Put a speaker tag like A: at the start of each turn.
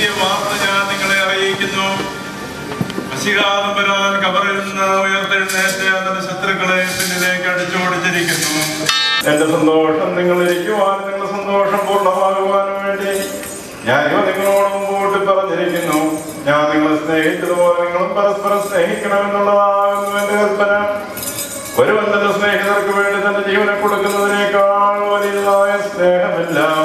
A: നിത്യ വാർത്ത ഞാൻ നിങ്ങളെ അറിയിക്കുന്നു മഷികാതമ്പരാൻ കബറിൽ നിന്ന് ഉയർത്തെഴുന്നേറ്റ് അതിന്റെ ശത്രുക്കളെ പിന്നിലേക്ക് അടിച്ചോടിച്ചിരിക്കുന്നു എന്റെ സന്തോഷം നിങ്ങൾ ഇരിക്കുവാൻ നിങ്ങളുടെ സന്തോഷം പൂർണ്ണമാകുവാനും വേണ്ടി ഞാൻ ഇവ നിങ്ങളോട് മുമ്പോട്ട് പറഞ്ഞിരിക്കുന്നു ഞാൻ നിങ്ങളെ സ്നേഹിച്ചതുപോലെ നിങ്ങളും പരസ്പരം സ്നേഹിക്കണമെന്നുള്ളതാകുന്നു എന്റെ കൽപ്പന ഒരുവൻ തന്റെ സ്നേഹിതർക്ക് വേണ്ടി തന്റെ ജീവനെ കൊടുക്കുന്നതിനേക്കാൾ വലിയതായ സ്നേഹമില്ല